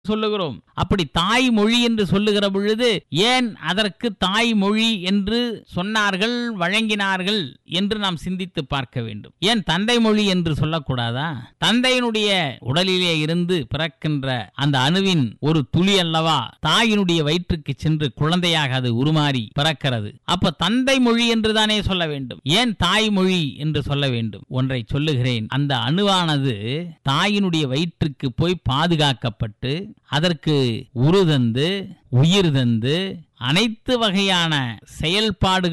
சொல்லுகிறோம் அப்படி தாய்மொழி என்று சொல்லுகிற பொழுது ஏன் அதற்கு தாய்மொழி என்று சொன்னார்கள் வழங்கினார்கள் என்று நாம் சிந்தித்து பார்க்க வேண்டும் ஏன் தந்தை மொழி என்று சொல்லக்கூடாதா தந்தையினுடைய உடலிலே இருந்து பிறக்கின்ற அந்த அணுவின் ஒரு துளி அல்லவா தாயினுடைய வயிற்றுக்கு சென்று குழந்தையாக அது உருமாறி பிறக்கிறது அப்ப தந்தை மொழி என்று தானே சொல்ல வேண்டும் ஏன் தாய்மொழி என்று சொல்ல வேண்டும் ஒன்றை சொல்லுகிறேன் அந்த அணுவானது தாயினுடைய வயிற்றுக்கு போய் பாதுகாக்கப்பட்டு அதற்கு உரு தந்து உயிர் தந்து அனைத்து வகையான செயல்பாடுகள்